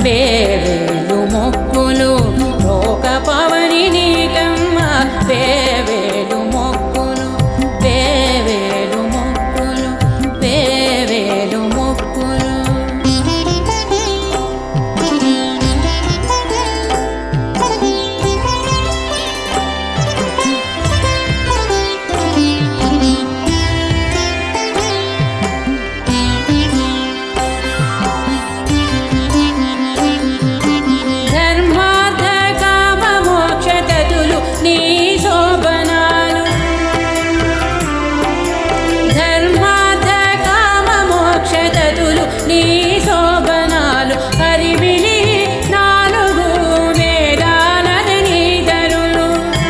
వేవేలు మొక్కులు లోక పవని నీకమ్మ వేవేలు మొక్కులు వేవేలు మొక్కులు వేవేలు మొక్కులు ధర్మార్థ కామ మోక్ష తతులు నీ శోభనాలు ధర్మార్థ కామ మోక్ష తతులు నీ శోభనాలు హరివిలి నాలుగు వేదాలన నీదరులు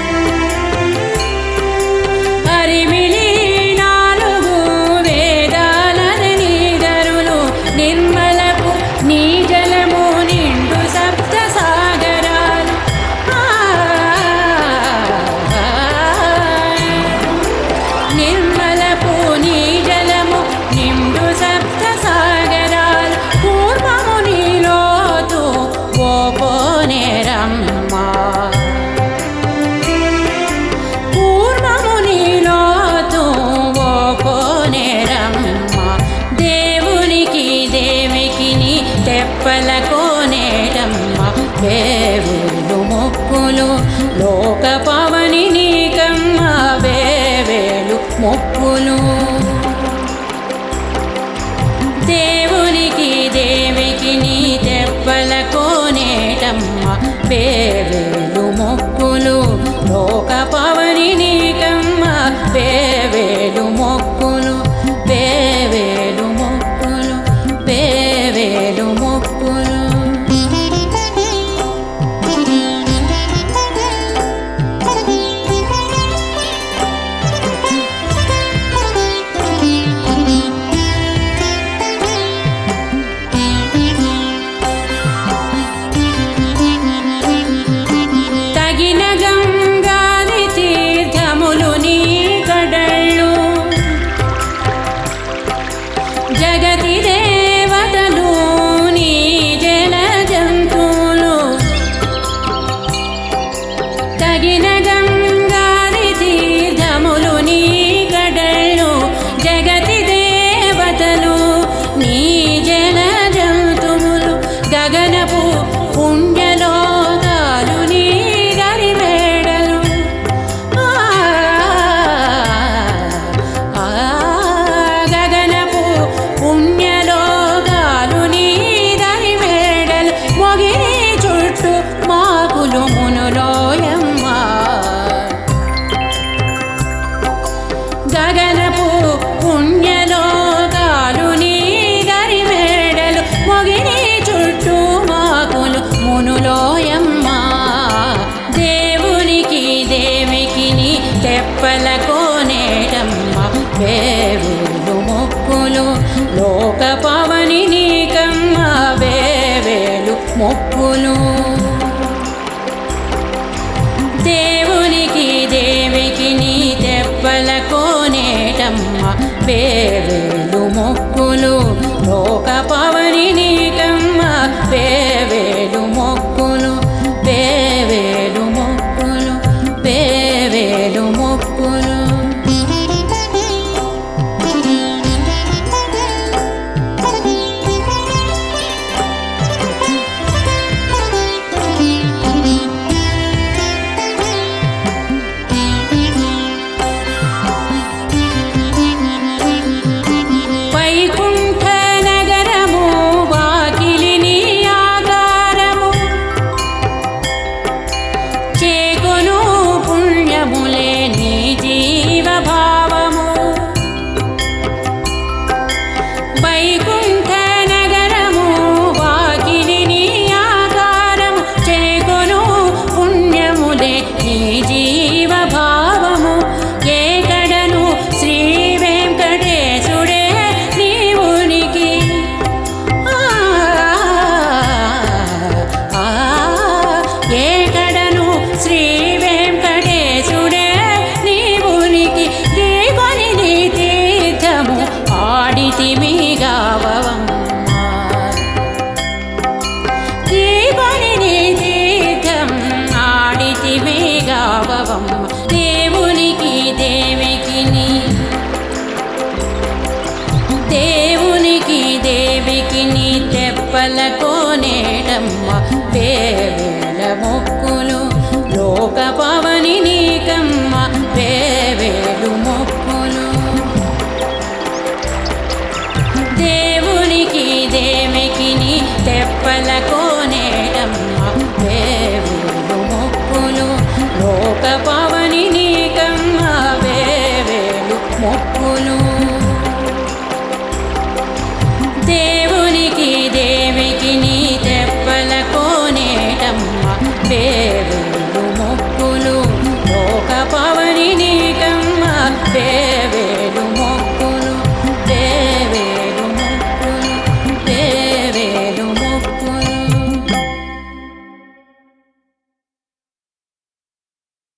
హరిమిలి నాలుగు వేదాలన నీదరులు నిర్మలపు నీ జలము నిండు సప్త సాగరాలు నిర్మలపు నీ జలము నిండు సప్త సాగరాలు పూర్వము నీలోతు ఓపోనేరమ్మా పూర్వము నీలోతు ఓపోనేరమ్మ దేవునికి దేవికి నీ తెప్పల కోనేరమ్మ వేవేలు మొక్కులు లోక పవని నీకమ్మ వేవేలు మొక్కులు దేవునికి దేవికి నీ తెప్పల కోనేటమ్మ వేవేలు మొక్కులు లోక పవని నీకమ్మ వేవేలు మొక్కులు వేవేలు మొక్కులు వేవేలు మొక్కులు తగిన గంగాది తీర్థములు నీ కడళ్ళు జగతి దేవతలు నీ జల జంతువులు తగిన గంగాది తీర్థములు నీ కడళ్ళు జగతి దేవతలు నీ జల జంతువులు గగనపు పుణ్యలోకాలు నీ గరిమేడలు ఆ, ఆ, గగనపు పుణ్యలోకాలు నీ గరిమేడలు మొగిరి చుట్టూ మాకులు మునులోయమ్మ గగనపు పుణ్యలోకాలు నీ గరిమేడలు మొగిని చుట్టూ మాకులు మునులోయమ్మ దేవునికి దేవికి నీ తెప్పల కోనేటమ్మ వేవేలు మొక్కులు లోక పవని నీకమ్మ వేవేలు మొక్కులు దేవునికి దేవికి నీ తెప్పల కోనేటమ్మ వేవేలు మొక్కులు లోక పవని నీకమ్మ వేవేలు మొక్కులు వేవేలు మొక్కులు వేవేలు మొక్కులు వైకుంఠ నగరము వేవేల మొక్కులు లోక పవని నీకమ్మ వేవేలు మొక్కులు దేవునికి దేమికి నీ తెప్పల కోనేటమ్మ వేవేలు మొక్కులు లోక పవని నీకమ్మ వేవేలు మొక్కులు దేవునికి దేవికి నీ తెప్పల కోనేటమ్మ వే